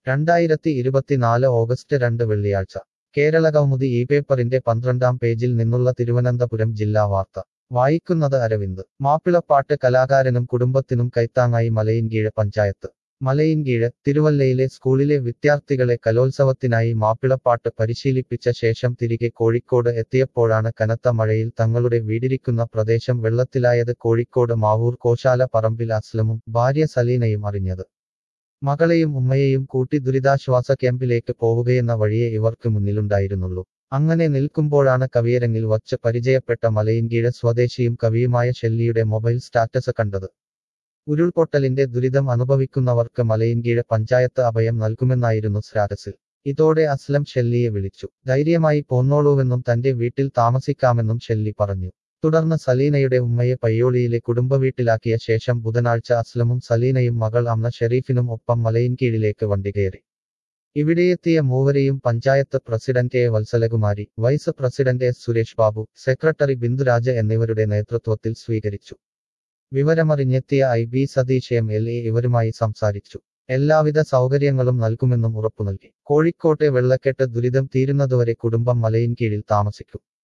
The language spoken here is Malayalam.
രണ്ടായിരത്തി ഇരുപത്തിനാല് ഓഗസ്റ്റ് രണ്ട് വെള്ളിയാഴ്ച കേരളകൗമുദി ഈ പേപ്പറിന്റെ പന്ത്രണ്ടാം പേജിൽ നിന്നുള്ള തിരുവനന്തപുരം ജില്ലാ വാർത്ത വായിക്കുന്നത് അരവിന്ദ് മാപ്പിളപ്പാട്ട് കലാകാരനും കുടുംബത്തിനും കൈത്താങ്ങായി മലയിൻകീഴ് പഞ്ചായത്ത് മലയിൻകീഴ് തിരുവല്ലയിലെ സ്കൂളിലെ വിദ്യാർത്ഥികളെ കലോത്സവത്തിനായി മാപ്പിളപ്പാട്ട് പരിശീലിപ്പിച്ച ശേഷം തിരികെ കോഴിക്കോട് എത്തിയപ്പോഴാണ് കനത്ത മഴയിൽ തങ്ങളുടെ വീടിരിക്കുന്ന പ്രദേശം വെള്ളത്തിലായത് കോഴിക്കോട് മാവൂർ കോശാല പറമ്പിൽ അസ്ലമും ഭാര്യ സലീനയും അറിഞ്ഞത് മകളെയും ഉമ്മയെയും കൂട്ടി ദുരിതാശ്വാസ ക്യാമ്പിലേക്ക് പോവുകയെന്ന വഴിയേ ഇവർക്ക് മുന്നിലുണ്ടായിരുന്നുള്ളൂ അങ്ങനെ നിൽക്കുമ്പോഴാണ് കവിയരങ്ങിൽ വച്ച് പരിചയപ്പെട്ട മലയിൻകീഴ് സ്വദേശിയും കവിയുമായ ഷെല്ലിയുടെ മൊബൈൽ സ്റ്റാറ്റസ് കണ്ടത് ഉരുൾപൊട്ടലിന്റെ ദുരിതം അനുഭവിക്കുന്നവർക്ക് മലയിൻകീഴ് പഞ്ചായത്ത് അഭയം നൽകുമെന്നായിരുന്നു സ്റ്റാറ്റസിൽ ഇതോടെ അസ്ലം ഷെല്ലിയെ വിളിച്ചു ധൈര്യമായി പോന്നോളൂവെന്നും തന്റെ വീട്ടിൽ താമസിക്കാമെന്നും ഷെല്ലി പറഞ്ഞു തുടർന്ന് സലീനയുടെ ഉമ്മയെ പയ്യോളിയിലെ കുടുംബവീട്ടിലാക്കിയ ശേഷം ബുധനാഴ്ച അസ്ലമും സലീനയും മകൾ അമ്ന ഷെരീഫിനും ഒപ്പം മലയിൻകീഴിലേക്ക് വണ്ടി കയറി ഇവിടെയെത്തിയ മൂവരെയും panchayat president A Vatsalakumari vice president S Suresh Babu secretary Binduraja എന്നിവരുടെ നേതൃത്വത്തിൽ സ്വീകരിച്ചു വിവരമറിഞ്ഞെത്തിയ I B Satheesh M L A ഇവരുമായി സംസാരിച്ചു എല്ലാവിധ സൗകര്യങ്ങളും നൽകുമെന്നും ഉറപ്പു നൽകി കോഴിക്കോട്ടെ വെള്ളക്കെട്ട് ദുരിതം തീരുന്നതുവരെ കുടുംബം മലയിൻകീഴിൽ താമസിക്കും